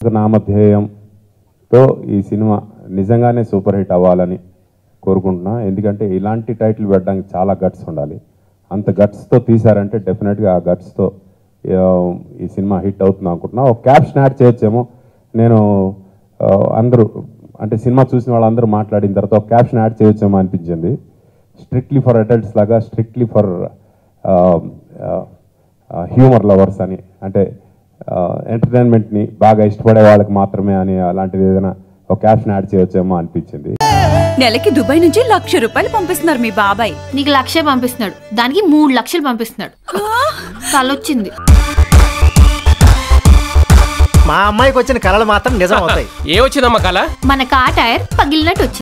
నామధేయంతో ఈ సినిమా నిజంగానే super hit అవ్వాలని కోరుకుంటున్నా ఎందుకంటే ఇలాంటి టైటిల్ పెట్టడానికి చాలా గట్స్ ఉండాలి అంత గట్స్తో తీశారంటే డెఫినెట్గా ఆ గట్స్తో ఈ సినిమా హిట్ అవుతుంది అనుకుంటున్నా ఒక క్యాప్షన్ యాడ్ చేయొచ్చేమో నేను ఆ, అందరూ అంటే సినిమా చూసిన వాళ్ళందరూ మాట్లాడిన తర్వాత ఒక క్యాప్షన్ యాడ్ చేయొచ్చేమో అనిపించింది స్ట్రిక్ట్లీ ఫర్ అడల్ట్స్ లాగా స్ట్రిక్ట్లీ ఫర్ హ్యూమర్ లవర్స్ అని అంటే ఎంటర్టైన్మెంట్ని బాగా ఇష్టపడే వాళ్ళకి మాత్రమే అని అలాంటిది ఏదైనా ఒక క్యాప్షన్ యాడ్ చేయొచ్చేమో అనిపించింది నెలకి దుబాయ్ నుంచి లక్ష రూపాయలు పంపిస్తున్నారు మీ బాబాయ్ నీకు లక్షే పంపిస్తున్నాడు దానికి మూడు లక్షలు పంపిస్తున్నాడు కలొచ్చింది మా అమ్మాయికి వచ్చిన కళలు మాత్రం నిజం అవుతాయి ఏ వచ్చిందమ్మా కళ మన కా టైర్ పగిలినట్టు వచ్చింది